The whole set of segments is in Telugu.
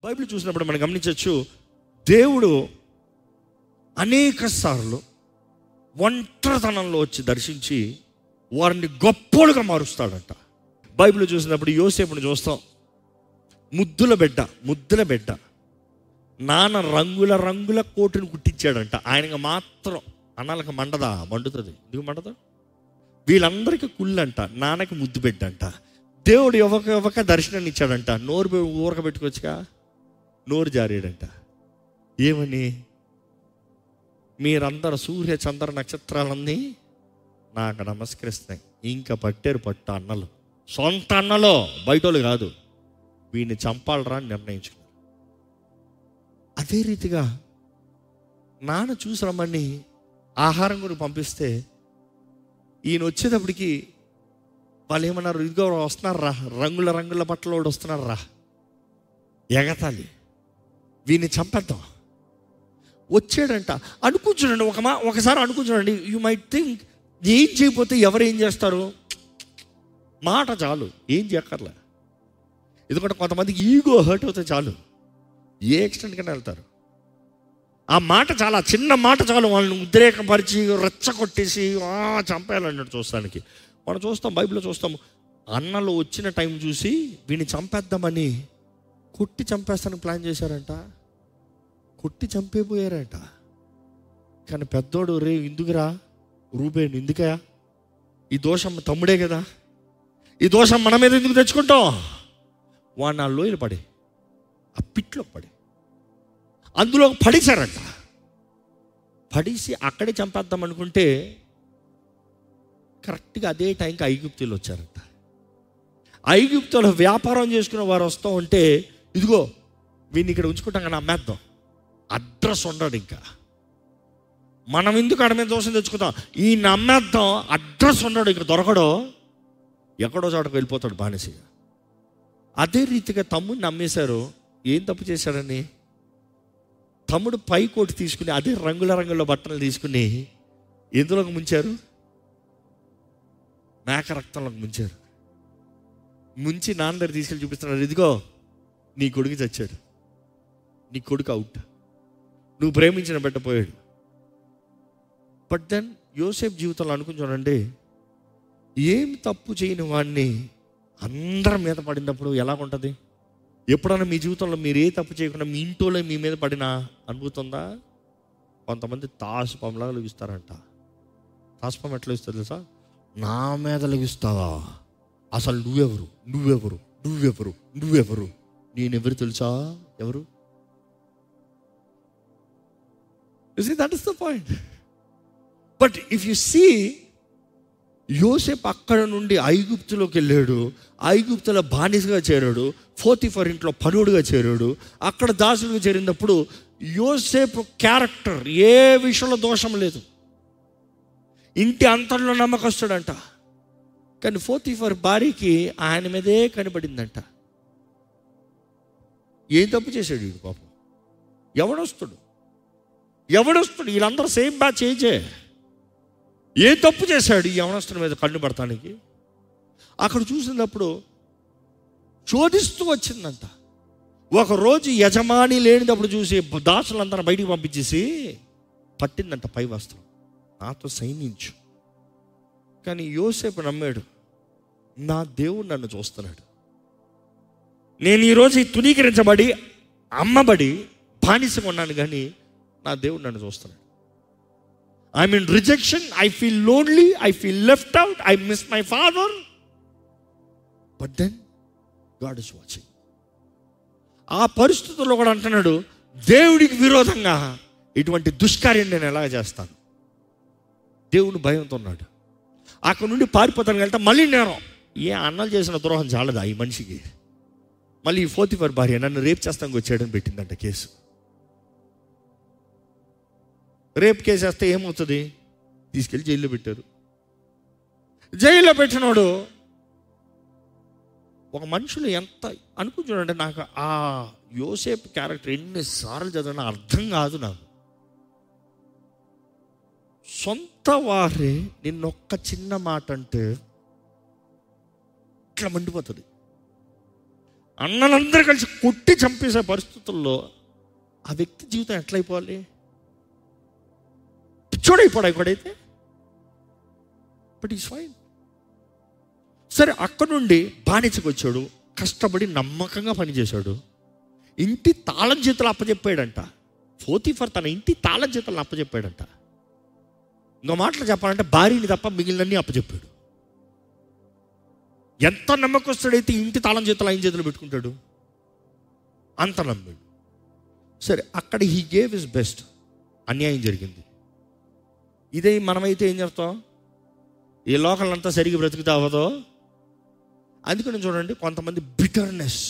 బైబిల్ చూసినప్పుడు మనం గమనించవచ్చు దేవుడు అనేక సార్లు ఒంటరితనంలో వచ్చి దర్శించి వారిని గొప్పోలుగా మారుస్తాడంట బైబిల్ చూసినప్పుడు యోసేపుని చూస్తాం ముద్దుల బిడ్డ ముద్దుల బిడ్డ నాన్న రంగుల రంగుల కోటుని కుట్టించాడంట ఆయనకి మాత్రం అన్నాలకు మండదా మండుతుంది ఎందుకు మండదా వీళ్ళందరికీ కుళ్ళంట నాన్నకి ముద్దు బిడ్డంట దేవుడు ఎవక ఎవక దర్శనాన్ని ఇచ్చాడంట నోరు పె- ఊరక పెట్టుకోవచ్చుగా నోరు జారాడంట ఏమని మీరందరు సూర్య చంద్ర నక్షత్రాలన్నీ నాకు నమస్కరిస్తున్నాయి ఇంకా పట్టారు పట్టు అన్నలు సొంత అన్నలో బయటోళ్ళు కాదు వీడిని చంపాలరా అని నిర్ణయించుకున్నారు అదే రీతిగా నాన్న చూసి రమ్మని ఆహారం కూడా పంపిస్తే ఈయన వచ్చేటప్పటికి వాళ్ళు ఏమన్నారు ఇదిగో వస్తున్నారు రా రంగుల రంగుల బట్టలు వాడు వస్తున్నారు రా ఎగతాలి వీడిని చంపేద్దాం వచ్చాడంట అనుకుంటున్నాడు ఒక మా ఒకసారి అనుకుంటున్నాండి యూ మైట్ థింక్ ఏం చేయకపోతే ఎవరు ఏం చేస్తారు మాట చాలు ఏం చేయక్కర్లే ఎందుకంటే కొంతమందికి ఈగో హర్ట్ అవుతే చాలు ఏ ఎక్స్టెంట్ కన్నా వెళ్తారు ఆ మాట చాలా చిన్న మాట చాలు వాళ్ళని ఉద్రేకపరిచి రెచ్చగొట్టేసి ఆ చంపేయాలన్నట్టు చూస్తానికి మనం చూస్తాం బైబిల్లో చూస్తాం అన్నలు వచ్చిన టైం చూసి వీడిని చంపేద్దామని కొట్టి చంపేస్తానికి ప్లాన్ చేశారంట కొట్టి చంపేపోయారంట కానీ పెద్దోడు రే ఎందుకురా రూపేణి ఎందుకయా ఈ దోషం తమ్ముడే కదా ఈ దోషం మన మీద ఎందుకు తెచ్చుకుంటాం వాడిని ఆ లోయలు పడే ఆ పిట్లో పడే అందులో పడేశారంట పడేసి అక్కడే చంపేద్దాం అనుకుంటే కరెక్ట్గా అదే టైంకి ఐగుప్తులు వచ్చారంట ఐగుప్తులో వ్యాపారం చేసుకున్న వారు వస్తూ ఉంటే ఇదిగో వీడిని ఇక్కడ ఉంచుకుంటాం కానీ అమ్మేద్దాం అడ్రస్ ఉండడు ఇంకా మనం ఎందుకు అడ మీద దోషం తెచ్చుకుందాం ఈ నమ్మేద్దాం అడ్రస్ ఉండడు ఇంకా దొరకడో ఎక్కడో చోటకు వెళ్ళిపోతాడు బానిసగా అదే రీతిగా తమ్ముడిని నమ్మేశారు ఏం తప్పు చేశాడని తమ్ముడు పై కోటి తీసుకుని అదే రంగుల రంగుల బట్టలు తీసుకుని ఎందులోకి ముంచారు మేక రక్తంలోకి ముంచారు ముంచి నాన్న దగ్గర తీసుకెళ్ళి చూపిస్తున్నారు ఇదిగో నీ కొడుకు చచ్చాడు నీ కొడుకు అవుట్ నువ్వు ప్రేమించిన బిడ్డ పోయాడు బట్ దెన్ యోసేఫ్ జీవితంలో అనుకుని చూడండి ఏం తప్పు చేయని వాడిని అందరి మీద పడినప్పుడు ఎలా ఉంటుంది ఎప్పుడైనా మీ జీవితంలో మీరు ఏ తప్పు చేయకుండా మీ ఇంటోలో మీ మీద పడిన అనుభూతుందా కొంతమంది తాసుపంలాగా లెగిస్తారంట తాసుపం ఎట్లా ఇస్తారు తెలుసా నా మీద లెగిస్తావా అసలు నువ్వెవరు నువ్వెవరు నువ్వెవరు నువ్వెవరు నేనెవరు తెలుసా ఎవరు that is the point but if you see యోసేపు అక్కడ నుండి ఐగుప్తులోకి వెళ్ళాడు ఐగుప్తులో బానిసగా చేరాడు ఫోర్తిఫర్ ఇంట్లో పనుడుగా చేరాడు అక్కడ దాసులుగా చేరినప్పుడు యోసేపు క్యారెక్టర్ ఏ విషయంలో దోషం లేదు ఇంటి అంతర్లో నమ్మకస్తుడంట కానీ ఫోర్తిఫర్ భార్యకి ఆయన మీదే కనబడిందంట ఏం తప్పు చేశాడు వీడు పాపం ఎవడొస్తాడు ఎవడొస్తాడు వీళ్ళందరూ సేమ్ బ్యాచ్ ఏజే ఏ తప్పు చేశాడు ఈ యవనస్తుని మీద కన్ను పడటానికి అక్కడ చూసినప్పుడు శోధిస్తూ వచ్చిందంట ఒక రోజు యజమాని లేనిదప్పుడు చూసి దాసులందరూ బయటికి పంపించేసి పట్టిందంట పై వస్త్రం నాతో సైనించు కానీ యోసేపు నమ్మాడు నా దేవుడు నన్ను చూస్తున్నాడు నేను ఈరోజు ఈ తునీకరించబడి అమ్మబడి బానిసగా ఉన్నాను కానీ నా దేవుడు నన్ను చూస్తున్నాడు I mean rejection I feel lonely I feel left out I miss my father but then God is watching ఆ పరిస్థితుల్లో కూడా అంటున్నాడు దేవుడికి విరోధంగా ఇటువంటి దుష్కార్యం నేను ఎలా చేస్తాను దేవుని భయంతో ఉన్నాడు అక్కడ నుండి పారిపోతాను వెళ్తే మళ్ళీ నేను ఏ అన్నలు చేసిన ద్రోహం చాలదా ఈ మనిషికి మళ్ళీ ఈ ఫోర్త్ ఫర్ భార్య నన్ను రేపు చేస్తానికి వచ్చాడని పెట్టిందంట కేసు రేపు కేసు వేస్తే ఏమవుతుంది తీసుకెళ్ళి జైల్లో పెట్టారు జైల్లో పెట్టినోడు ఒక మనుషులు ఎంత అనుకుని చూడండి నాకు ఆ యోసేపు క్యారెక్టర్ ఎన్నిసార్లు చదివినా అర్థం కాదు నాకు సొంత వారే నిన్నొక్క చిన్న మాట అంటే ఇట్లా మండిపోతుంది అన్నలందరూ కలిసి కొట్టి చంపేసే పరిస్థితుల్లో ఆ వ్యక్తి జీవితం ఎట్లయిపోవాలి పిచ్చోడైపోడా ఇక్కడైతే బట్ ఈస్ ఫైన్ సరే అక్కడ నుండి బానిసకు వచ్చాడు కష్టపడి నమ్మకంగా పనిచేశాడు ఇంటి తాళం చేతులు అప్పచెప్పాడంట ఫోర్టీఫర్ తన ఇంటి తాళం చేతులను అప్పచెప్పాడంట ఇంకో మాటలు చెప్పాలంటే భార్యని తప్ప మిగిలినన్ని అప్పచెప్పాడు ఎంత నమ్మకస్తుడైతే ఇంటి తాళం చేతులు ఆయన చేతులు పెట్టుకుంటాడు అంత నమ్మాడు సరే అక్కడ హీ గేవ్ ఇస్ బెస్ట్ అన్యాయం జరిగింది ఇదే మనమైతే ఏం చేస్తాం ఈ లోకలంతా సరిగ్గా బ్రతుకుతా అవ్వదో అందుకని చూడండి కొంతమంది బిటర్నెస్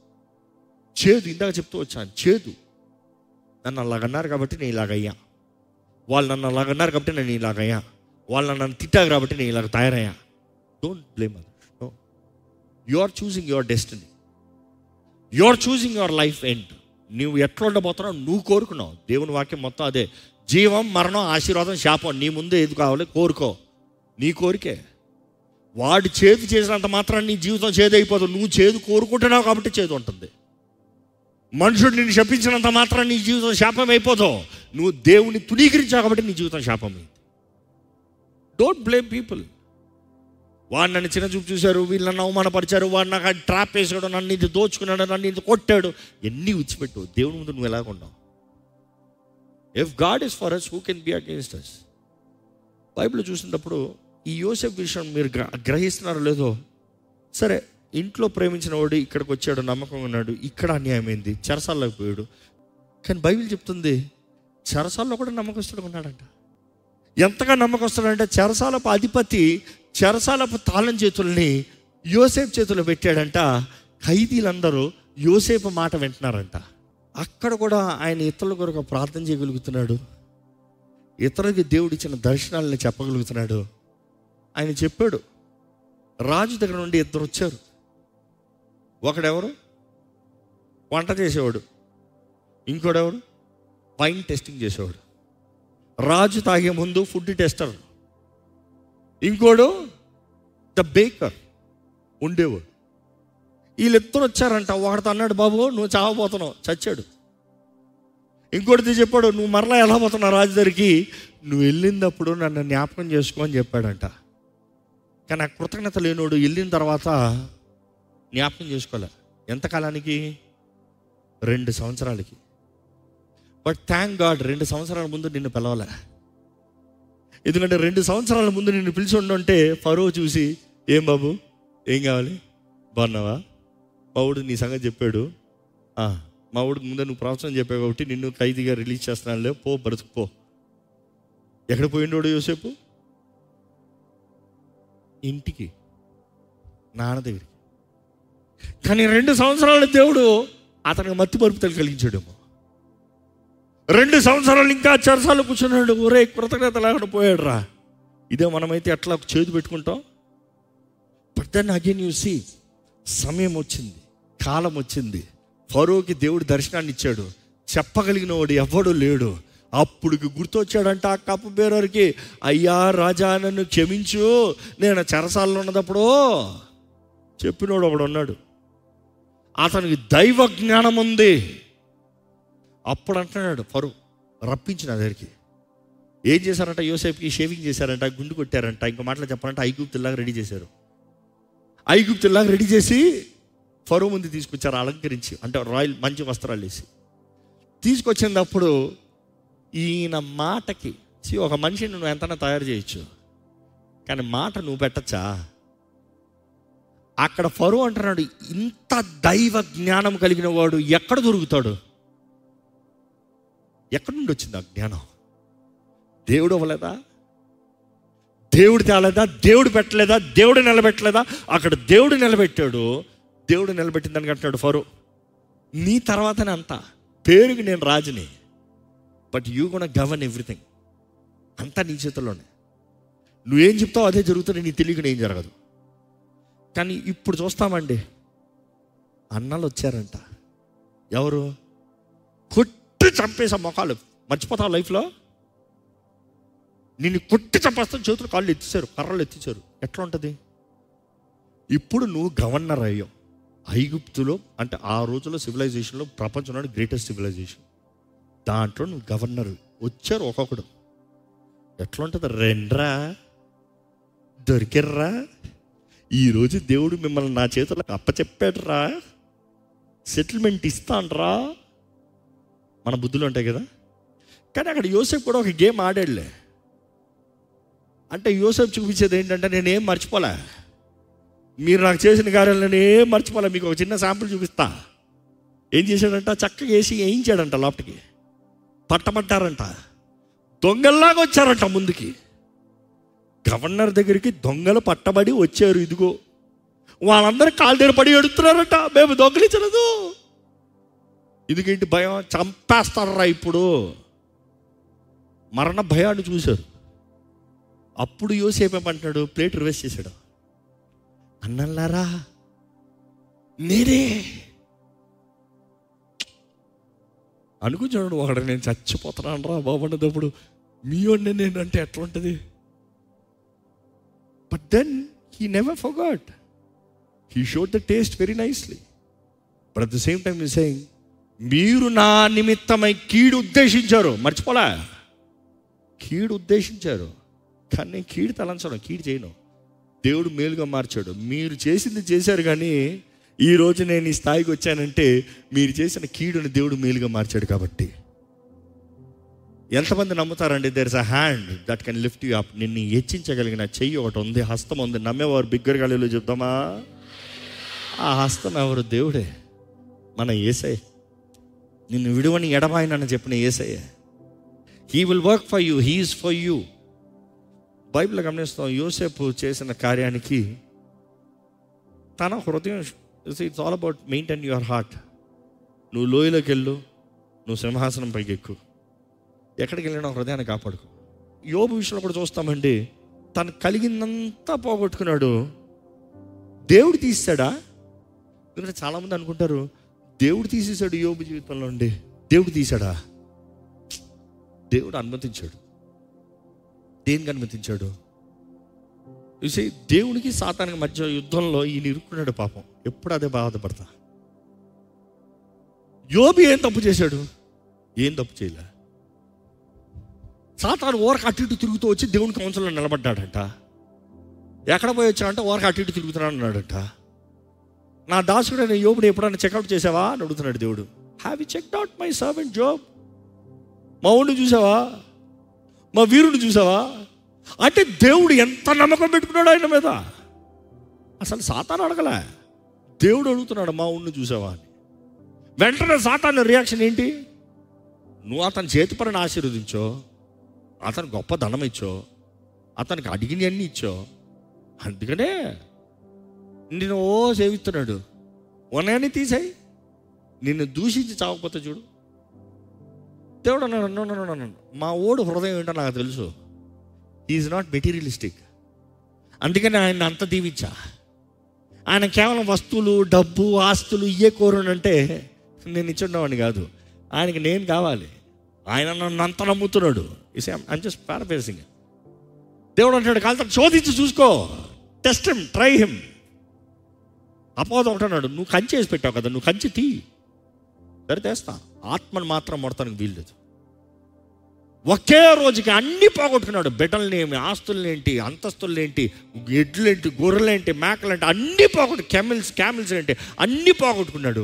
చేదు ఇందాక చెప్తూ వచ్చాను చేదు నన్ను అలాగన్నారు కాబట్టి నేను ఇలాగయ్యా వాళ్ళు నన్ను అలాగన్నారు కాబట్టి నేను ఇలాగయ్యా వాళ్ళు నన్ను తిట్టారు కాబట్టి నేను ఇలాగ తయారయ్యా don't blame others no you are choosing your destiny you are choosing your life and నువ్వు ఎట్లా ఉండబోతున్నావు నువ్వు కోరుకున్నావు దేవుని వాక్యం మొత్తం అదే జీవం మరణం ఆశీర్వాదం శాపం నీ ముందే ఏది కావాలి కోరుకో నీ కోరికే వాడు చేదు చేసినంత మాత్రం నీ జీవితం చేదు అయిపోదు నువ్వు చేదు కోరుకుంటున్నావు కాబట్టి చేదు ఉంటుంది మనుషుడు నిన్ను శపించినంత మాత్రం నీ జీవితం శాపం అయిపోతావు నువ్వు దేవుని తునీకరించావు కాబట్టి నీ జీవితం శాపమైంది డోంట్ బ్లేమ్ పీపుల్ వాడు నన్ను చిన్న చూపు చూశారు వీళ్ళు నన్ను అవమానపరిచారు వాడు నాకు ట్రాప్ వేసాడు నన్ను ఇది దోచుకున్నాడు నన్ను ఇది కొట్టాడు ఎన్ని విడిచిపెట్టు దేవుని ముందు నువ్వు ఎలాగున్నావు if God is for us who can be against us Bible చూసినప్పుడు ఈ యోసెఫ్ విషయం మీరు గ్ర- గ్రహిస్తున్నారో లేదో సరే ఇంట్లో ప్రేమించిన వాడు ఇక్కడికి వచ్చాడు నమ్మకం ఉన్నాడు ఇక్కడ అన్యాయమైంది చెరసాల్లోకి పోయాడు కానీ బైబిల్ చెప్తుంది చెరసాల్లో కూడా నమ్మకస్తుడు ఉన్నాడంట ఎంతగా నమ్మకస్తుడంటే చెరసాలపు అధిపతి చెరసాలపు తాళం చేతుల్ని యోసేపు చేతుల్లో పెట్టాడంట ఖైదీలందరూ యోసేపు మాట వింటున్నారంట అక్కడ కూడా ఆయన ఇతరుల కొరకు ప్రార్థన చేయగలుగుతున్నాడు ఇతరులకి దేవుడు ఇచ్చిన దర్శనాలని చెప్పగలుగుతున్నాడు ఆయన చెప్పాడు రాజు దగ్గర నుండి ఇద్దరు వచ్చారు ఒకడెవరు వంట చేసేవాడు ఇంకోడెవరు వైన్ టెస్టింగ్ చేసేవాడు రాజు తాగే ముందు ఫుడ్ టెస్టర్ ఇంకోడు ద బేకర్ ఉండేవాడు వీళ్ళిద్దరు వచ్చారంట ఒకడితో అన్నాడు బాబు నువ్వు చావబోతున్నావు చచ్చాడు ఇంకోటిది చెప్పాడు నువ్వు మరలా ఎలా పోతున్నావు రాజు దగ్గరికి నువ్వు వెళ్ళినప్పుడు నన్ను జ్ఞాపకం చేసుకో అని చెప్పాడంట కానీ ఆ కృతజ్ఞత లేనోడు వెళ్ళిన తర్వాత జ్ఞాపకం చేసుకోలే ఎంతకాలానికి రెండు సంవత్సరాలకి బట్ థ్యాంక్ గాడ్ రెండు సంవత్సరాల ముందు నిన్ను పిలవలే ఎందుకంటే రెండు సంవత్సరాల ముందు నిన్ను పిలిచి ఉండుంటే ఫరో చూసి ఏం బాబు ఏం కావాలి బాగున్నావా మావుడు నీ సంగతి చెప్పాడు "ఆ, మా ఊడికి ముందే నువ్వు ప్రవచనం చెప్పావు కాబట్టి నిన్ను ఖైదీగా రిలీజ్ చేస్తున్నానులే పో బ్రతుకు పో ఎక్కడ పోయిండోడు యోసేపు ఇంటికి నాన్న దగ్గరికి కానీ రెండు సంవత్సరాల దేవుడు అతనికి మత్తి మరుపుతలు కలిగించాడేమో రెండు సంవత్సరాలు ఇంకా చరసాలు కూర్చున్నాడు ఒరే కృతజ్ఞత లేకుండా పోయాడు రా ఇదే మనమైతే ఎట్లా చేతి పెట్టుకుంటాం but then again you see సమయం వచ్చింది కాలం వచ్చింది ఫరోకి దేవుడు దర్శనాన్ని ఇచ్చాడు చెప్పగలిగిన వాడు ఎవ్వడు లేడు అప్పుడు గుర్తొచ్చాడంట ఆ కప్పు బేరర్కి అయ్యా రాజా నన్ను క్షమించు నేను చెరసాలలో ఉన్నదప్పుడు చెప్పినోడు ఒకడు ఉన్నాడు అతనికి దైవ జ్ఞానం ఉంది అప్పుడు అంటున్నాడు ఫరు రప్పించిన దగ్గరికి ఏం చేశారంట యోసేపుకి షేవింగ్ చేశారంట గుండు కొట్టారంట ఇంకో మాటలు చెప్పాలంటే ఐగుప్తుల్లాగా రెడీ చేశారు ఐగుప్తుల్లాగా రెడీ చేసి ఫరో ముందు తీసుకొచ్చారు అలంకరించి అంటే రాయల్ మంచి వస్త్రాలు వేసి తీసుకొచ్చినప్పుడు ఈయన మాటకి see, ఒక మనిషిని నువ్వు ఎంతైనా తయారు చేయొచ్చు కానీ మాట నువ్వు పెట్టచ్చా అక్కడ ఫరో అంటున్నాడు ఇంత దైవ జ్ఞానం కలిగిన వాడు ఎక్కడ దొరుకుతాడు ఎక్కడి నుండి వచ్చింది ఆ జ్ఞానం దేవుడు అవ్వలేదా దేవుడు తేలేదా దేవుడు పెట్టలేదా దేవుడు నిలబెట్టలేదా అక్కడ దేవుడు నిలబెట్టాడు దేవుడు నిలబెట్టిన దానికి అంటున్నాడు ఫరో నీ తర్వాతనే అంతా పేరుకి నేను రాజుని బట్ యూ కూడా గవర్న్ ఎవ్రీథింగ్ అంతా నీ చేతుల్లోనే నువ్వేం చెప్తావు అదే జరుగుతుంది నీ తెలియకుండా ఏం జరగదు కానీ ఇప్పుడు చూస్తామండి అన్నలు వచ్చారంట ఎవరు కొట్టి చంపేసా మొఖాలు మర్చిపోతావు లైఫ్లో నిన్ను కొట్టి చంపేస్తాను చేతులు కాళ్ళు ఎత్తిచారు కర్రలు ఎత్తిచారు ఎట్లా ఉంటుంది ఇప్పుడు నువ్వు గవర్నర్ అయ్యావు ఐగుప్తులో అంటే ఆ రోజుల్లో సివిలైజేషన్లో ప్రపంచంలోని గ్రేటెస్ట్ సివిలైజేషన్ దాంట్లో నువ్వు గవర్నర్ వచ్చారు ఒక్కొక్కడు ఎట్లా ఉంటుంది రెండ్రా దొరికిర్రా ఈరోజు దేవుడు మిమ్మల్ని నా చేతుల్లో అప్పచెప్పాడురా సెటిల్మెంట్ ఇస్తాన్రా మన బుద్ధులు ఉంటాయి కదా కానీ అక్కడ యోసేపు కూడా ఒక గేమ్ ఆడాడులే అంటే యోసేపు చూపించేది ఏంటంటే నేనేం మర్చిపోలే మీరు నాకు చేసిన కార్యాలు నేను ఏం మర్చిపోలే మీకు ఒక చిన్న శాంపుల్ చూపిస్తా ఏం చేశాడంట చక్కగా వేసి వేయించాడంట లోపలికి పట్టబడ్డారంట దొంగల్లాగా వచ్చారంట ముందుకి గవర్నర్ దగ్గరికి దొంగలు పట్టబడి వచ్చారు ఇదిగో వాళ్ళందరూ కాళ్ళ దగ్గర పడి ఎడుతున్నారట మేము దొంగలించలేదు ఇదిగేంటి భయం చంపేస్తారా ఇప్పుడు మరణ భయాన్ని చూశారు అప్పుడు యోసేపు ఏమంటున్నాడు ప్లేట్ రివర్స్ చేశాడు అన్నల్లారా నేనే అనుకుంటాడు ఒకడు నేను చచ్చిపోతున్నాను రా బాబన్నదప్పుడు మీ వాడిని నేను అంటే ఎట్లా ఉంటుంది but then he never forgot he showed the taste very nicely but at the same time ఈ సెయింగ్ మీరు నా నిమిత్తమై కీడు ఉద్దేశించారు మర్చిపోలే కీడు ఉద్దేశించారు కానీ నేను కీడు తలంచను కీడు చేయను దేవుడు మేలుగా మార్చాడు మీరు చేసింది చేశారు కానీ ఈ రోజు నేను ఈ స్థాయికి వచ్చానంటే మీరు చేసిన కీడుని దేవుడు మేలుగా మార్చాడు కాబట్టి ఎంతమంది నమ్ముతారండి there is a hand that can lift you up నిన్ను హెచ్చించగలిగిన చెయ్యి ఒకటి ఉంది హస్తం ఉంది నమ్మేవారు బిగ్గర గలిలో చెప్తామా ఆ హస్తం ఎవరు దేవుడే మన ఏసై నిన్ను విడువని ఎడబాయినని చెప్పిన Yesayya he will work for you he's for you Bible గమనిస్తాం యోసేపు చేసిన కార్యానికి తన హృదయం it's all about maintain your heart నువ్వు లోయలోకి వెళ్ళు నువ్వు సింహాసనం పైకి ఎక్కు ఎక్కడికి వెళ్ళినా హృదయాన్ని కాపాడుకో యోబు విషయంలో కూడా చూస్తామండి తను కలిగిందంతా పోగొట్టుకున్నాడు దేవుడు తీస్తాడా ఎందుకంటే చాలామంది అనుకుంటారు దేవుడు తీసేశాడు యోబు జీవితంలో ఉండి దేవుడు తీసాడా దేవుడు అనుమతించాడు దేనికి అనుమతించాడు చూసి దేవునికి సాతానికి మధ్య యుద్ధంలో ఈయన ఇరుక్కున్నాడు పాపం ఎప్పుడు అదే బాధపడతా యోబి ఏం తప్పు చేశాడు ఏం తప్పు చేయలే సాతాను ఓరకు అటు ఇటు తిరుగుతూ వచ్చి దేవుని కౌన్సిల్లో నిలబడ్డాడంట ఎక్కడ పోయి వచ్చాడంటే ఓరకు అటు ఇటు తిరుగుతున్నాడు అన్నాడంట నా దాసుడు నేను యోబుని ఎప్పుడైనా చెక్అవుట్ చేసావా అని అడుగుతున్నాడు దేవుడు have you checked out my servant job మా ఊడిని చూసావా మా వీరుని చూసావా అంటే దేవుడు ఎంత నమ్మకం పెట్టుకున్నాడు ఆయన మీద అసలు సాతాను అడగలే దేవుడు అడుగుతున్నాడు మా ఊడిని చూసావా అని వెంటనే సాతాను రియాక్షన్ ఏంటి నువ్వు అతని చేతి పనిని ఆశీర్వదించో అతను గొప్ప ధనం ఇచ్చో అతనికి అడిగిన అన్ని ఇచ్చో అందుకనే నిన్ను ఓ సేవిస్తున్నాడు ఉన్నాయని తీసాయి నిన్ను దూషించి చావకపోతే చూడు దేవుడు అన్నాడు "No, no, no, no, no. మా ఓడు హృదయం ఏంటో నాకు తెలుసు ఈజ్ నాట్ మెటీరియలిస్టిక్ అందుకని ఆయన అంత దీవించా ఆయన కేవలం వస్తువులు డబ్బు ఆస్తులు ఇయ్యే కోరునంటే నేను ఇచ్చుండేవాడిని కాదు ఆయనకి నేను కావాలి ఆయన నన్ను అంత నమ్ముతున్నాడు ఇస్ ఐమ్ జస్ట్ పారపేసింగ్ దేవుడు అంటాడు కాలుతో శోధించి చూసుకో టెస్ట్ హిమ్ ట్రై హిమ్ అపోదం అంటున్నాడు నువ్వు కంచి వేసి పెట్టావు కదా నువ్వు కంచి తీ సరే తెస్తా ఆత్మను మాత్రం మొడతానికి వీల్లేదు ఒకే రోజుకి అన్ని పోగొట్టుకున్నాడు బిడ్డలనేమి ఆస్తులనేంటి అంతస్తులనేంటి ఎడ్లేంటి గొర్రెలేంటి మేకలేంటి అన్ని పోగొట్టు కెమిల్స్ క్యామిల్స్ ఏంటి అన్ని పోగొట్టుకున్నాడు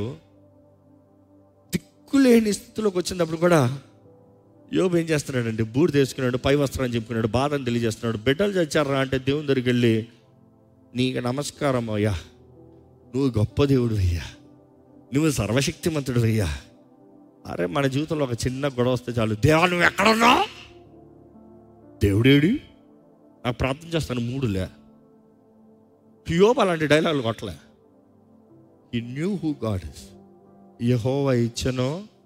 దిక్కులేని స్థితిలోకి వచ్చినప్పుడు కూడా యోబు ఏం చేస్తున్నాడండి బూడి తీసుకున్నాడు పై వస్త్రాన్ని చెప్పుకున్నాడు బాధను తెలియజేస్తున్నాడు బిడ్డలు చచ్చారా అంటే దేవుని దగ్గరికి వెళ్ళి నీకు నమస్కారం అయ్యా నువ్వు గొప్ప దేవుడు అయ్యా నువ్వు సర్వశక్తిమంతుడు అయ్యా అరే మన జీవితంలో ఒక చిన్న గొడవ వస్తే చాలు దేవా నువ్వు ఎక్కడున్నావు దేవుడేడి నాకు ప్రార్థన చేస్తాను మూడులే యోబు అలాంటి డైలాగులు కొట్టలే ఈ న్యూ హూ గాడ్ ఇస్ యహోవా ఇచ్చనో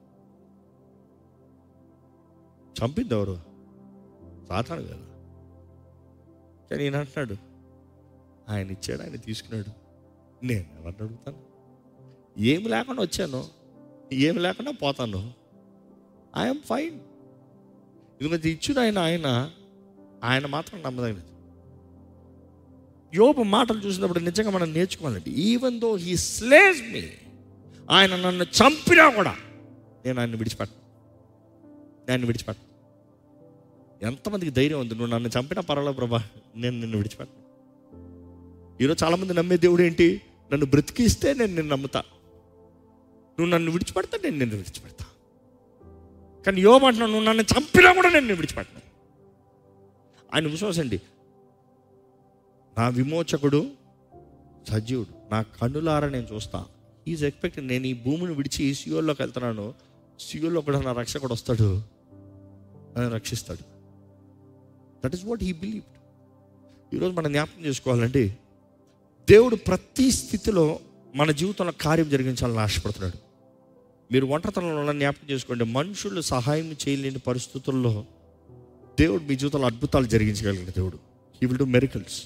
చంపింది ఎవరు సాతాను కదా కానీ ఈయన అంటున్నాడు ఆయన ఇచ్చాడు ఆయన తీసుకున్నాడు నేను ఎవరిని అడుగుతాను ఏమి లేకుండా వచ్చాను ఏమి లేకుండా పోతాను ఐఎమ్ ఫైన్ ఎందుకంటే ఇచ్చిన ఆయన ఆయన ఆయన మాత్రం నమ్మదగినది యోబు మాటలు చూసినప్పుడు నిజంగా మనం నేర్చుకోవాలండి ఈవెన్ దో హీ స్లేస్ మీ ఆయన నన్ను చంపినా కూడా నేను ఆయన విడిచిపెట్టను నేను విడిచిపెట్టను ఎంతమందికి ధైర్యం ఉంది నువ్వు నన్ను చంపినా పర్వాలేదు ప్రభా నేను నిన్ను విడిచిపెట్టను ఈరోజు చాలామంది నమ్మే దేవుడు ఏంటి నన్ను బ్రతికిస్తే నేను నిన్ను నమ్ముతా నువ్వు నన్ను విడిచిపెడతా నేను నిన్ను విడిచిపెడతా కానీ యోమంటున్నావు నువ్వు నన్ను చంపినా కూడా నేను నిన్ను విడిచిపెట్టను ఆయన విశ్వాసం అండి నా విమోచకుడు సజీవుడు నా కన్నులారా నేను చూస్తా ఈజ్ ఎక్స్పెక్ట్ నేను ఈ భూమిని విడిచి ఈ సియోల్లోకి వెళ్తున్నాను సియోల్లో కూడా నా రక్షకుడు వస్తాడు ఆయన రక్షిస్తాడు that is what he believed ఈరోజు మనం జ్ఞాపకం చేసుకోవాలండి దేవుడు ప్రతి స్థితిలో మన జీవితంలో కార్యం జరిగించాలని ఆశపడుతున్నాడు మీరు ఒంటరితనంలో ఉన్న జ్ఞాపకం చేసుకోండి మనుషులు సహాయం చేయలేని పరిస్థితుల్లో దేవుడు మీ జీవితంలో అద్భుతాలు జరిగించగలిగిన దేవుడు he will do miracles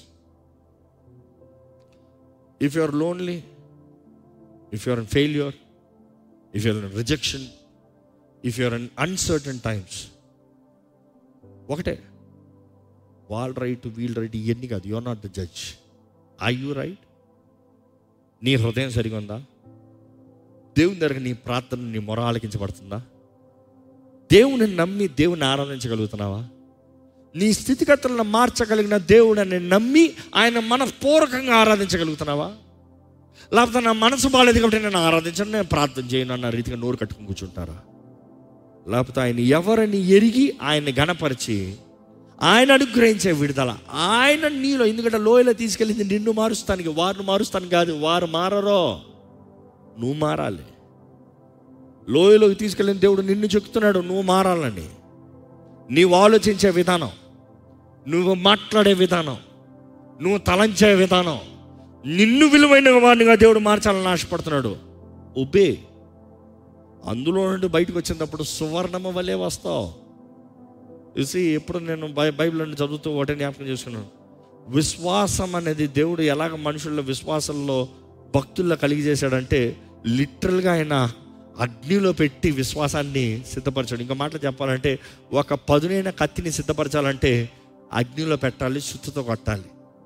if you are lonely if you are in failure if you are in rejection if you are in uncertain times ఒకటే వాళ్ళ రైట్ వీల్ రైట్ ఇవన్నీ కాదు you are not the judge I you right నీ హృదయం సరిగా ఉందా దేవుని దగ్గర నీ ప్రార్థన నీ మొర ఆలకించబడుతుందా దేవుని నమ్మి దేవుని ఆరాధించగలుగుతున్నావా నీ స్థితిగతులను మార్చగలిగిన దేవుడని నమ్మి ఆయన మనపూర్వకంగా ఆరాధించగలుగుతున్నావా లేకపోతే నా మనసు బాగాలేదు కాబట్టి నేను ఆరాధించను నేను ప్రార్థన చేయను అన్న రీతిగా నోరు కట్టుకుని కూర్చుంటారా లేకపోతే ఆయన ఎవరిని ఎరిగి ఆయన్ని గణపరిచి ఆయన అనుగ్రహించే విడుదల ఆయన నీలో ఎందుకంటే లోయలో తీసుకెళ్ళింది నిన్ను మారుస్తానికి వారిని మారుస్తాను కాదు వారు మారరో నువ్వు మారాలి లోయలోకి తీసుకెళ్ళిన దేవుడు నిన్ను చెప్తున్నాడు నువ్వు మారాలని నీవు ఆలోచించే విధానం నువ్వు మాట్లాడే విధానం నువ్వు తలంచే విధానం నిన్ను విలువైన వాడినిగా దేవుడు మార్చాలని ఆశపడుతున్నాడు ఒబే అందులో నుండి బయటకు వచ్చినప్పుడు సువర్ణమ వలె వస్తావు చూసి ఎప్పుడు నేను బై బైబిల్ నుండి చదువుతూ ఒకటే జ్ఞాపకం చేసుకున్నాను విశ్వాసం అనేది దేవుడు ఎలాగ మనుషుల్లో విశ్వాసంలో భక్తుల్లో కలిగజేశాడంటే లిటరల్గా ఆయన అగ్నిలో పెట్టి విశ్వాసాన్ని సిద్ధపరచాడు ఇంకా మాటలు చెప్పాలంటే ఒక పదునైన కత్తిని సిద్ధపరచాలంటే అగ్నిలో పెట్టాలి సుత్తతో కొట్టాలి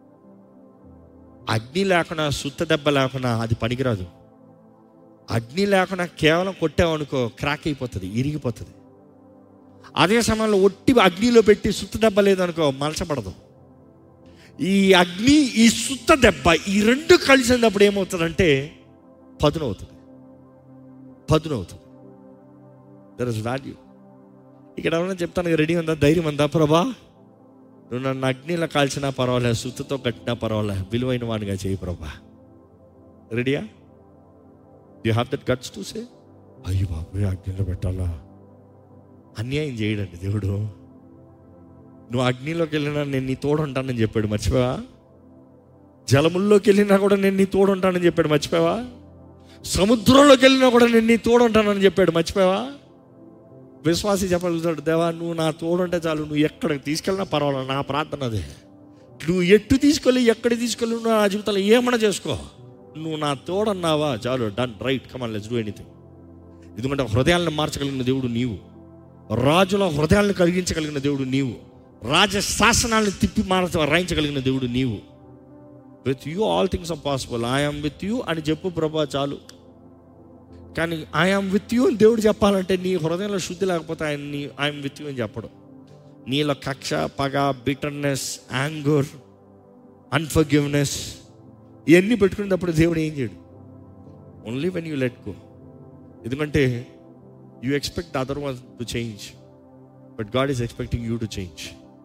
అగ్ని లేకుండా సుత్త దెబ్బ లేకుండా అది పనికిరాదు అగ్ని లేకుండా కేవలం కొట్టామనుకో క్రాక్ అయిపోతుంది ఇరిగిపోతుంది అదే సమయంలో ఒట్టి అగ్నిలో పెట్టి సుత్త దెబ్బ లేదనుకో మలచబడదు ఈ అగ్ని ఈ సుత్త దెబ్బ ఈ రెండు కలిసినప్పుడు ఏమవుతుందంటే పదునవుతుంది పదునవుతుంది దర్ ఇస్ వాల్యూ ఇక్కడ ఎవరైనా చెప్తాను రెడీ ఉందా ధైర్యం ఉందా ప్రభా నువ్వు నన్ను అగ్నిలో కాల్చినా పర్వాలేదు సుత్తుతో కట్టినా పర్వాలేదు విలువైన వాడిగా చేయి ప్రభా రెడీయా you have that guts to say అయ్యి బాబు అగ్నిలో పెట్టాలా అన్యాయం చేయడండి దేవుడు నువ్వు అగ్నిలోకి వెళ్ళినా నేను నీ తోడు ఉంటానని చెప్పాడు మర్చిపోవా జలముల్లోకి వెళ్ళినా కూడా నేను నీ తోడు ఉంటానని చెప్పాడు మర్చిపోవా సముద్రంలోకి వెళ్ళినా కూడా నేను నీ తోడు ఉంటానని చెప్పాడు మర్చిపోవా విశ్వాసి చెప్పగలుగుతాడు దేవా నువ్వు నా తోడుంటే చాలు నువ్వు ఎక్కడికి తీసుకెళ్ళినా పర్వాలేదు నా ప్రార్థన అదే నువ్వు ఎట్టు తీసుకెళ్ళి ఎక్కడ తీసుకెళ్ళి నువ్వు నా జీవితంలో ఏమన్నా చేసుకో నువ్వు నా తోడన్నావా చాలు done right come on let's do anything ఎందుకంటే హృదయాలను మార్చగలిగిన దేవుడు నీవు రాజుల హృదయాలను కలిగించగలిగిన దేవుడు నీవు రాజ శాసనాలను తిప్పి మార్చ రాయించగలిగిన దేవుడు నీవు with you all things are possible I'm with you అని చెప్పు ప్రభా చాలు కానీ ఐఎమ్ విత్ యూ అని దేవుడు చెప్పాలంటే నీ హృదయంలో శుద్ధి లేకపోతే ఆయన నీ ఐఎమ్ విత్ యూ అని చెప్పడం నీలో కక్ష పగ బిటర్నెస్ యాంగర్ అన్ఫర్గివ్నెస్ ఇవన్నీ పెట్టుకునేటప్పుడు దేవుడు ఏం చేయడు only when you let go ఎందుకంటే you expect other one to change but God is expecting you to change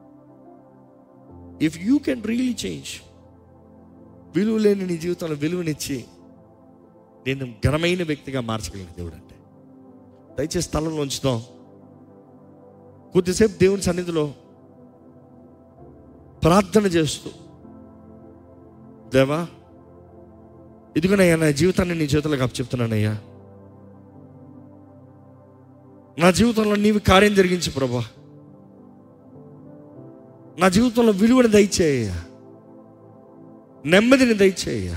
if you can really change విలువ లేని నీ జీవితంలో విలువనిచ్చి నేను ఘనమైన వ్యక్తిగా మార్చగలిగిన దేవుడు అంటే దయచేసి స్థలంలో ఉంచుదాం కొద్దిసేపు దేవుని సన్నిధిలో ప్రార్థన చేస్తూ దేవా ఇదిగోనయ్యా నా జీవితాన్ని నీ చేతులకు అప్పచెప్తున్నానయ్యా నా జీవితంలో నీవు కార్యం జరిగించు ప్రభా నా జీవితంలో విలువని దయచేయ్యా నెమ్మదిని దయచేయ్యా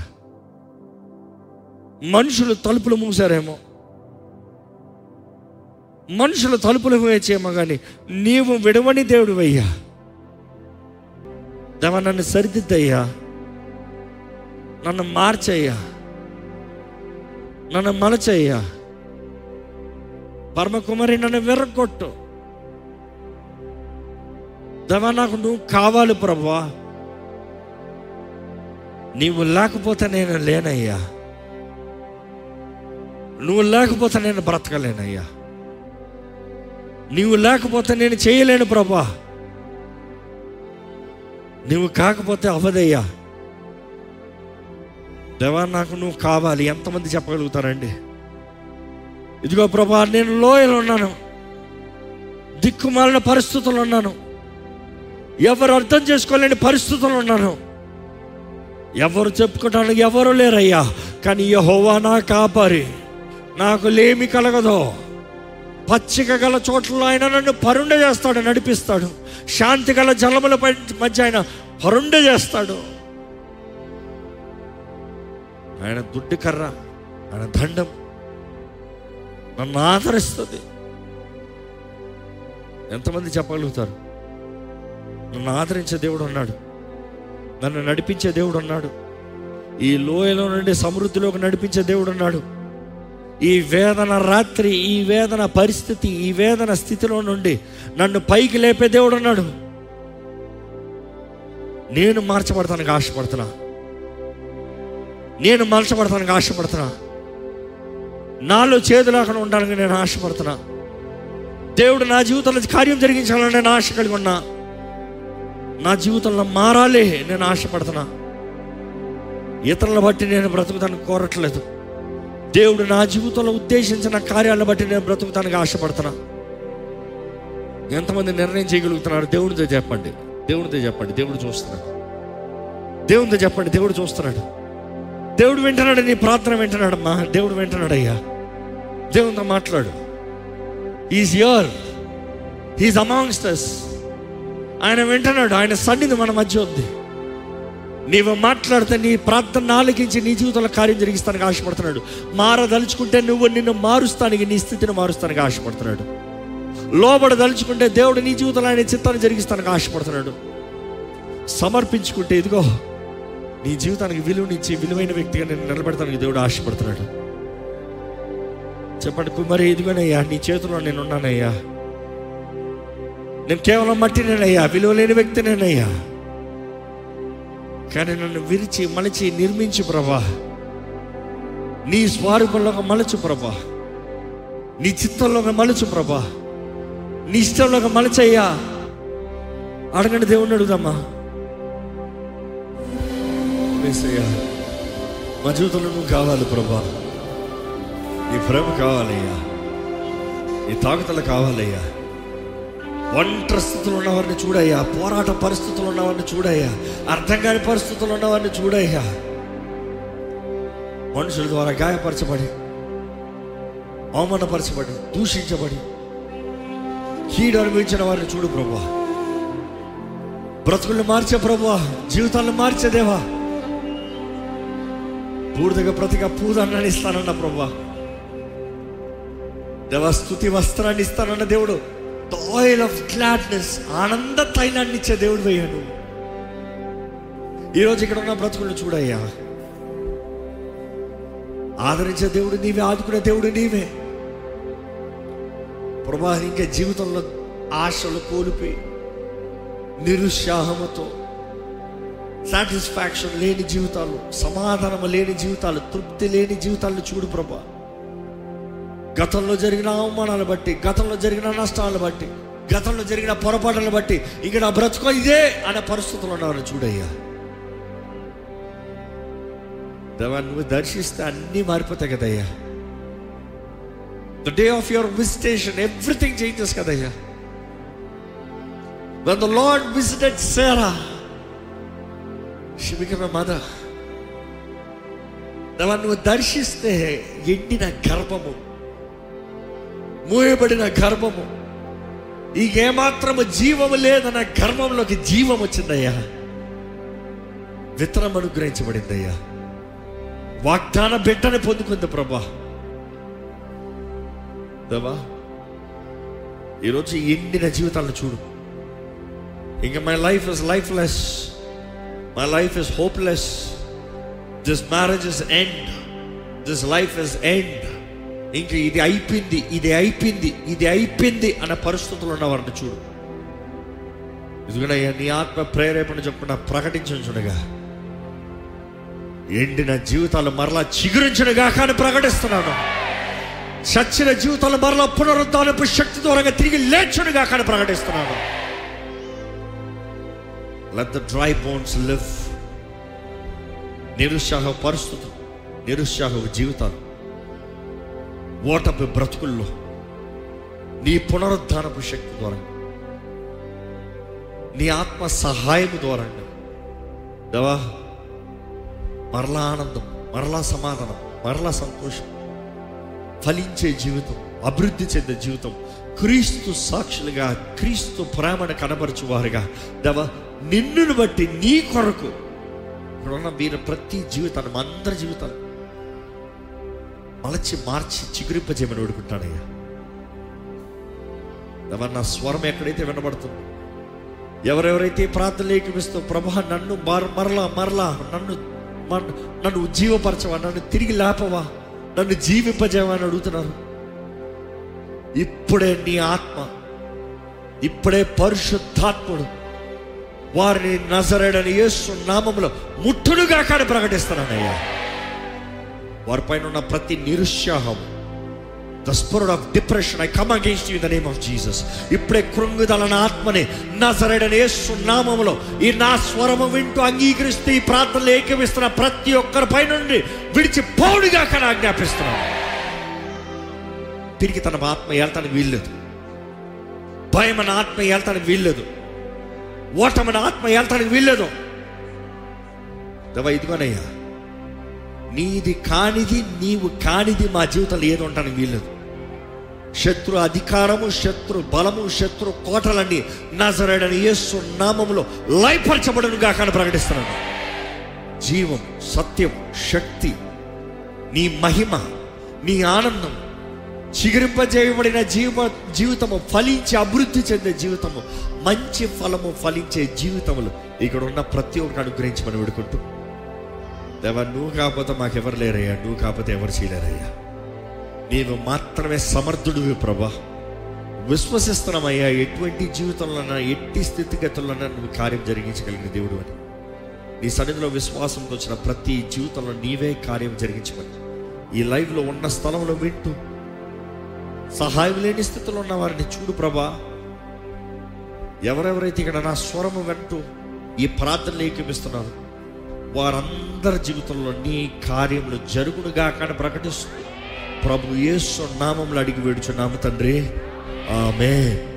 మనుషులు తలుపులు మూసారేమో మనుషులు తలుపులు వేచేమో కానీ నీవు విడవని దేవుడు అయ్యా దేవా నన్ను సరిదిద్దయ్యా నన్ను మార్చయ్యా నన్ను మలచయ్యా పరమకుమారి నన్ను విరగొట్టు దేవా నాకు నువ్వు కావాలి ప్రభా నీవు లేకపోతే నేను లేనయ్యా నువ్వు లేకపోతే నేను బ్రతకలేనయ్యా నీవు లేకపోతే నేను చేయలేను ప్రభా నువ్వు కాకపోతే అవదయ్యా దేవా నాకు నువ్వు కావాలి ఎంతమంది చెప్పగలుగుతారండి ఇదిగో ప్రభా నేను లోయలో ఉన్నాను దిక్కుమాలిన పరిస్థితుల్లో ఉన్నాను ఎవరు అర్థం చేసుకోలేని పరిస్థితుల్లో ఉన్నాను ఎవరు చెప్పుకోవడానికి ఎవరు లేరయ్యా కానీ యహోవా నా కాపరి నాకు లేమి కలగదో పచ్చిక గల చోట్ల ఆయన నన్ను పరుండ చేస్తాడు నడిపిస్తాడు శాంతి గల జలముల పై- మధ్య ఆయన పరుండ చేస్తాడు ఆయన దుడ్డు కర్ర ఆయన దండం నన్ను ఆదరిస్తుంది ఎంతమంది చెప్పగలుగుతారు నన్ను ఆదరించే దేవుడు ఉన్నాడు నన్ను నడిపించే దేవుడు ఉన్నాడు ఈ లోయలో నుండి సమృద్ధిలోకి నడిపించే దేవుడు ఉన్నాడు ఈ వేదన రాత్రి ఈ వేదన పరిస్థితి ఈ వేదన స్థితిలో నుండి నన్ను పైకి లేపే దేవుడు ఉన్నాడు నేను మార్చబడతానికి ఆశపడుతున్నా నేను మార్చబడతానికి ఆశపడుతున్నా నాలో చేదు లేకుండా ఉండడానికి నేను ఆశపడుతున్నా దేవుడు నా జీవితంలో కార్యం జరిగించాలని నేను ఆశ కలిగి ఉన్నా నా జీవితంలో మారాలి నేను ఆశపడుతున్నా ఇతరులను బట్టి నేను బ్రతుకుతానికి కోరట్లేదు దేవుడు నా జీవితంలో ఉద్దేశించిన కార్యాలను బట్టి నేను బ్రతుకుతానికి ఆశపడుతున్నా ఎంతమంది నిర్ణయం చేయగలుగుతున్నారు దేవుడితో చెప్పండి దేవుడితో చెప్పండి దేవుడు చూస్తున్నాడు దేవుడితో చెప్పండి దేవుడు చూస్తున్నాడు దేవుడు వింటున్నాడు నీ ప్రార్థన వింటున్నాడమ్మా దేవుడు వింటున్నాడు అయ్యా దేవునితో మాట్లాడు is your he's amongst us ఆయన వింటున్నాడు ఆయన సన్నిధి మన మధ్య ఉంది నీవు మాట్లాడితే నీ ప్రార్థన ఆలకించి నీ జీవితంలో కార్యం జరిగిస్తానికి ఆశపడుతున్నాడు మారదలుచుకుంటే నువ్వు నిన్ను మారుస్తానికి నీ స్థితిని మారుస్తానికి ఆశపడుతున్నాడు లోబడ దలుచుకుంటే దేవుడు నీ జీవితంలో ఆయన చిత్తాన్ని జరిగిస్తానికి ఆశపడుతున్నాడు సమర్పించుకుంటే ఇదిగో నీ జీవితానికి విలువనిచ్చి విలువైన వ్యక్తిగా నేను నిలబెడతానికి దేవుడు ఆశపడుతున్నాడు చెప్పండి కుమారి ఇదిగోనయ్యా నీ చేతిలో నేను ఉన్నానయ్యా నేను కేవలం మట్టినేనయ్యా విలువ లేని వ్యక్తినేనయ్యా కానీ నన్ను విరిచి మలచి నిర్మించు ప్రభా నీ స్వరూపంలోకి మలచు ప్రభా నీ చిత్తంలోకి మలచు ప్రభా నీ ఇష్టంలోకి మలచయ్యా అడగండి దేవుణ్ణి అడుగుదమ్మా యేసయ్యా, మా జీవితంలో నువ్వు కావాలి ప్రభా నీ ప్రేమ కావాలయ్యా నీ తాగుతలు కావాలయ్యా ఒంటరి స్థితిలో ఉన్నవారిని చూడయ్యా పోరాట పరిస్థితులు ఉన్నవారిని చూడయ్యా అర్థం కాని పరిస్థితులు ఉన్నవారిని చూడయ్యా మనుషుల ద్వారా గాయపరచబడి అవమానపరచబడి దూషించబడి కీడు అనుభవించిన వారిని చూడు ప్రభా బ్రతుకుల్ని మార్చే ప్రభా జీవితాలను మార్చే దేవా బూడిదగా బ్రతిగా పూదన్నాన్ని ఇస్తానన్న ప్రభా దేవా స్థుతి వస్త్రాన్ని ఇస్తానన్న దేవుడు ఆయిల్ ఆఫ్ గ్లాడ్నెస్ ఆనంద తైలాన్ని ఇచ్చే దేవుడు అయ్యాను ఈరోజు ఇక్కడ ఉన్న బ్రతుకులను చూడయ్యా ఆదరించే దేవుడు నీవే ఆదుకునే దేవుడు నీవే ప్రభా ఇంకా జీవితంలో ఆశలు కోల్పోయి నిరుత్సాహముతో సాటిస్ఫాక్షన్ లేని జీవితాలు సమాధానం లేని జీవితాలు తృప్తి లేని జీవితాలను చూడు ప్రభా గతంలో జరిగిన అవమానాలు బట్టి గతంలో జరిగిన నష్టాలను బట్టి గతంలో జరిగిన పొరపాట్లను బట్టి ఇక నా బ్రతుకో ఇదే అనే పరిస్థితులు ఉన్నారని చూడయ్యా దేవా నువ్వు దర్శిస్తే అన్నీ మారిపోతాయి కదయ్యా the day of your visitation everything changes కదయ్యా When the Lord visited Sarah, she became a mother. దేవా నువ్వు దర్శిస్తే ఎండిన గర్భము మూయబడిన గర్భము ఈగేమాత్రము జీవము లేదన్న గర్భంలోకి జీవం వచ్చిందయ్యా విత్తనం అనుగ్రహించబడిందయ్యా వాగ్దాన బిడ్డని పొందుకుంది ప్రభా దేవా ఈరోజు ఎండిన జీవితాలను చూడు ఇంకా my life is lifeless my life is hopeless this marriage is end this life is end ఇంక ఇది అయిపోయింది ఇది అయిపోయింది ఇది అయిపోయింది అన్న పరిస్థితులు ఉన్న వారిని చూడు ఇదిగోనయ్యా నీ ఆత్మ ప్రేరేపణ చొప్పున ప్రకటించుంచునుగా ఎండిన జీవితాలు మరలా చిగురించునుగా కానీ ప్రకటిస్తున్నాను చచ్చిన జీవితాలు మరలా పునరుద్ధానపు శక్తి ద్వారా తిరిగి లేచునుగా కానీ ప్రకటిస్తున్నాను let the dry bones live నిరుత్సాహ పరిస్థితులు నిరుత్సాహ జీవితాలు ఓటమి బ్రతుకుల్లో నీ పునరుద్ధానపు శక్తి ద్వారా నీ ఆత్మ సహాయం ద్వారా దేవా మరలా ఆనందం మరలా సమాధానం మరలా సంతోషం ఫలించే జీవితం అభివృద్ధి చెందే జీవితం క్రీస్తు సాక్షులుగా క్రీస్తు ప్రేమను కనబరచువారుగా దేవ నిన్నును బట్టి నీ కొరకు ఇప్పుడున్న మీరు ప్రతి జీవితాన్ని మా అందరి జీవితాలు మలచి మార్చి చిగురింపజేయమని వేడుకుంటానయ్యా దేవా నా స్వరం ఎక్కడైతే వినబడుతుందో ఎవరెవరైతే ప్రార్థనలు ఏకిపిస్తూ ప్రభా నన్ను మర మరలా మరలా నన్ను మన్- నన్ను ఉజ్జీవపరచవా నన్ను తిరిగి లేపవా నన్ను జీవింపజేవా అని అడుగుతున్నారు ఇప్పుడే నీ ఆత్మ ఇప్పుడే పరిశుద్ధాత్ముడు వారిని నజరేడని యేసు నామములో ముట్టుడుగా కానీ ప్రకటిస్తున్నానయ్యా వారిపైన ఉన్న ప్రతి నిరుత్సాహం the spirit of depression I come against you the name of Jesus ఇప్పుడే కృంగుదలన ఆత్మని నజరేడని యేసు నామములో ఈ నా స్వరము వింటూ అంగీకరిస్తూ ఈ ప్రార్థనలు ఏకమిస్తున్న ప్రతి ఒక్కరి పై నుండి విడిచి పౌడిగా కానీ ఆజ్ఞాపిస్తున్నాను తిరిగి తన ఆత్మ ఏళ్తానికి వీల్లేదు భయం అన్న ఆత్మ ఏళ్తానికి వీల్లేదు ఓటమన ఆత్మ ఏళ్తానికి వీల్లేదు దేవా ఇదిగోనయ్యా నీది కానిది నీవు కానిది మా జీవితంలో ఏది ఉండడానికి వీల్లేదు శత్రు అధికారము శత్రు బలము శత్రు కోటలన్నీ నజరడని యేసు నామములో లయపరచబడును గాక ప్రకటిస్తున్నాను జీవం సత్యం శక్తి నీ మహిమ నీ ఆనందం చిగురింపజేయబడిన జీవ జీవితము ఫలించి అభివృద్ధి చెందే జీవితము మంచి ఫలము ఫలించే జీవితములు ఇక్కడ ఉన్న ప్రతి ఒక్కరు అనుగ్రహించమని వేడుకుంటూ దేవా నువ్వు కాకపోతే మాకెవరు లేరయ్యా నువ్వు కాకపోతే ఎవరు చేయలేరయ్యా నీవు మాత్రమే సమర్థుడివి ప్రభా విశ్వసిస్తున్నామయ్యా ఎటువంటి జీవితంలోనా ఎట్టి స్థితిగతుల్లోనా నువ్వు కార్యం జరిగించగలిగిన దేవుడు అని నీ సన్నిధిలో విశ్వాసంతో వచ్చిన ప్రతి జీవితంలో నీవే కార్యం జరిగించమని ఈ లైవ్లో ఉన్న స్థలంలో వింటూ సహాయం లేని స్థితిలో ఉన్న వారిని చూడు ప్రభా ఎవరెవరైతే ఇక్కడ నా స్వరము వింటూ ఈ ప్రార్థనలు ఏకమిస్తున్నారు వారందరి జీవితంలో నీ కార్యములు జరుగునుగా కానీ ప్రకటిస్తూ ప్రభు యేసు నామంలో అడిగి వేడుచున్నాము తండ్రి ఆమె